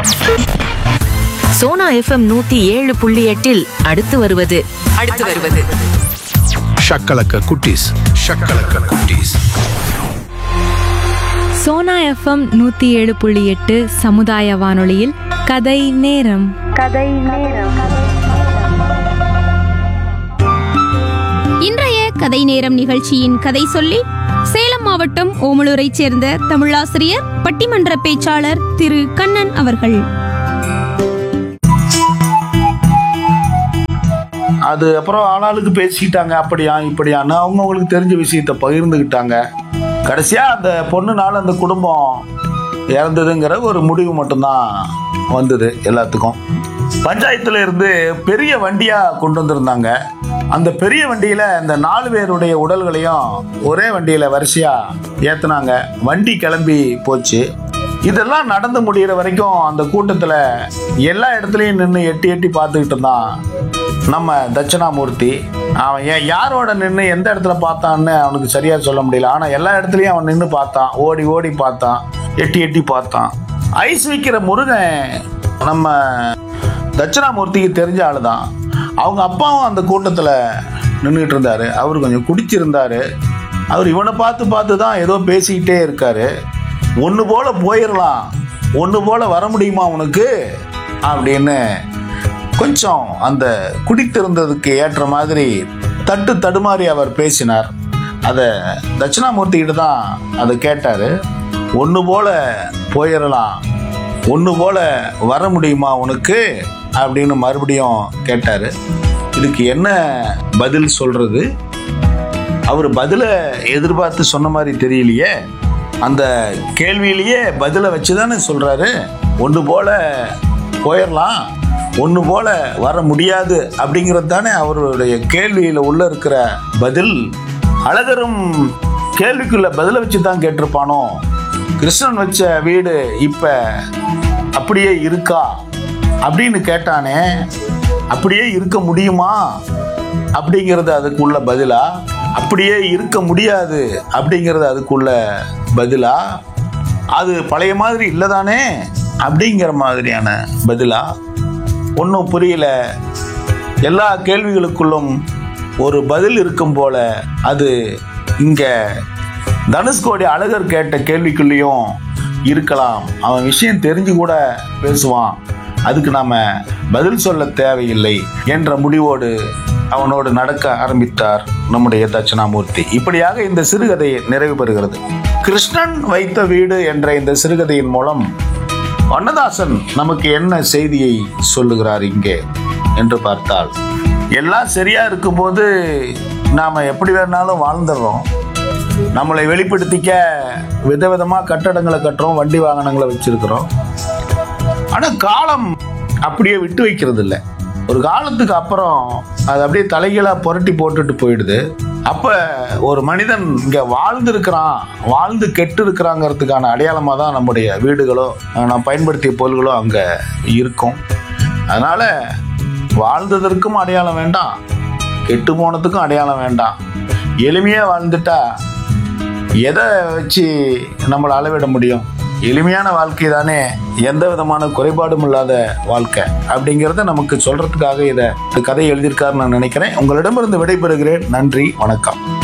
Sona FM நூத்தி ஏழு புள்ளி எட்டில் அடுத்து வருவது அடுத்து வருவது ஷக்கலக்க குட்டீஸ் ஷக்கலக்க குட்டீஸ் சோனா எஃப்எம் நூற்றி ஏழு புள்ளி எட்டு சமுதாய வானொலியில் கதை நேரம் இன்றைய கதை நேரம் நிகழ்ச்சியின் கதை சொல்லி சேலம் மாவட்டம் ஓமலூரைச் சேர்ந்த தமிழாசிரியர் பட்டிமன்ற பேச்சாளர் திரு கண்ணன் அவர்கள் அது அப்புறம் ஆளாளுக்கு பேசிக்கிட்டாங்க அப்படியா இப்படியான்னு அவங்கவுங்களுக்கு தெரிஞ்ச விஷயத்த பகிர்ந்துக்கிட்டாங்க கடைசியா அந்த பொண்ணுனால அந்த குடும்பம் இறந்ததுங்கிற ஒரு முடிவு மட்டும்தான் வந்தது எல்லாத்துக்கும் பஞ்சாயத்துல இருந்து பெரிய வண்டியா கொண்டு வந்திருந்தாங்க அந்த பெரிய வண்டியில இந்த நாலு பேருடைய உடல்களையும் ஒரே வண்டியில வரிசையா ஏத்துனாங்க வண்டி கிளம்பி போச்சு இதெல்லாம் நடந்து முடியிற வரைக்கும் அந்த கூட்டத்துல எல்லா இடத்துலயும் நின்று எட்டி எட்டி பார்த்துக்கிட்டு இருந்தான் நம்ம தட்சிணாமூர்த்தி அவன் ஏன் யாரோட நின்று எந்த இடத்துல பார்த்தான்னு அவனுக்கு சரியா சொல்ல முடியல ஆனா எல்லா இடத்துலயும் அவன் நின்று பார்த்தான் ஓடி ஓடி பார்த்தான் எட்டி எட்டி பார்த்தான் ஐஸ் வைக்கிற முருகன் நம்ம தட்சிணாமூர்த்திக்கு தெரிஞ்ச ஆளு தான் அவங்க அப்பாவும் அந்த கூட்டத்துல நின்றுட்டு இருந்தாரு அவர் கொஞ்சம் குடிச்சிருந்தாரு அவர் இவனை பார்த்து பார்த்து தான் ஏதோ பேசிக்கிட்டே இருக்காரு ஒன்று போல போயிடலாம் ஒன்று போல வர முடியுமா உனக்கு அப்படின்னு கொஞ்சம் அந்த குடித்திருந்ததுக்கு ஏற்ற மாதிரி தட்டு தடுமாறி அவர் பேசினார் அதை தட்சிணாமூர்த்தி கிட்ட தான் அதை கேட்டார் ஒன்று போல போயிடலாம் ஒன்று போல வர முடியுமா உனக்கு அப்படின்னு மறுபடியும் கேட்டார் இதுக்கு என்ன பதில் சொல்றது அவர் பதிலை எதிர்பார்த்து சொன்ன மாதிரி தெரியலையே அந்த கேள்வியிலேயே பதிலை வச்சு தானே சொல்கிறாரு ஒன்று போல போயிடலாம் ஒன்று போல வர முடியாது அப்படிங்கிறது தானே அவருடைய கேள்வியில் உள்ள இருக்கிற பதில் அழகரும் கேள்விக்குள்ள பதிலை வச்சு தான் கேட்டிருப்பானோ கிருஷ்ணன் வச்ச வீடு இப்போ அப்படியே இருக்கா அப்படின்னு கேட்டானே அப்படியே இருக்க முடியுமா அப்படிங்கிறது அதுக்குள்ள பதிலா அப்படியே இருக்க முடியாது அப்படிங்கிறது அதுக்குள்ள பதிலா அது பழைய மாதிரி இல்லைதானே அப்படிங்கிற மாதிரியான பதிலா ஒன்றும் புரியல எல்லா கேள்விகளுக்குள்ளும் ஒரு பதில் இருக்கும் போல அது இங்க தனுஷ்கோடி அழகர் கேட்ட கேள்விக்குள்ளேயும் இருக்கலாம் அவன் விஷயம் தெரிஞ்சு கூட பேசுவான் அதுக்கு நாம பதில் சொல்ல தேவையில்லை என்ற முடிவோடு அவனோடு நடக்க ஆரம்பித்தார் நம்முடைய தட்சிணாமூர்த்தி இப்படியாக இந்த சிறுகதை நிறைவு பெறுகிறது கிருஷ்ணன் வைத்த வீடு என்ற இந்த சிறுகதையின் மூலம் வண்ணதாசன் நமக்கு என்ன செய்தியை சொல்லுகிறார் இங்கே என்று பார்த்தால் எல்லாம் சரியா இருக்கும்போது நாம எப்படி வேணாலும் வாழ்ந்துடுறோம் நம்மளை வெளிப்படுத்திக்க விதவிதமா கட்டடங்களை கட்டுறோம் வண்டி வாகனங்களை வச்சிருக்கிறோம் ஆனா காலம் அப்படியே விட்டு வைக்கிறது இல்லை ஒரு காலத்துக்கு அப்புறம் அது அப்படியே தலைகீழா புரட்டி போட்டுட்டு போயிடுது அப்ப ஒரு மனிதன் இங்க வாழ்ந்து இருக்கிறான் வாழ்ந்து கெட்டு இருக்கிறாங்கிறதுக்கான அடையாளமா தான் நம்முடைய வீடுகளோ நாம் பயன்படுத்திய பொருள்களோ அங்க இருக்கும் அதனால வாழ்ந்ததற்கும் அடையாளம் வேண்டாம் கெட்டு போனதுக்கும் அடையாளம் வேண்டாம் எளிமையா வாழ்ந்துட்டா எதை வச்சு நம்மளை அளவிட முடியும் எளிமையான வாழ்க்கை தானே எந்த விதமான குறைபாடும் இல்லாத வாழ்க்கை அப்படிங்கிறத நமக்கு சொல்றதுக்காக இதை இந்த கதை எழுதியிருக்காருன்னு நான் நினைக்கிறேன் உங்களிடமிருந்து விடைபெறுகிறேன் நன்றி வணக்கம்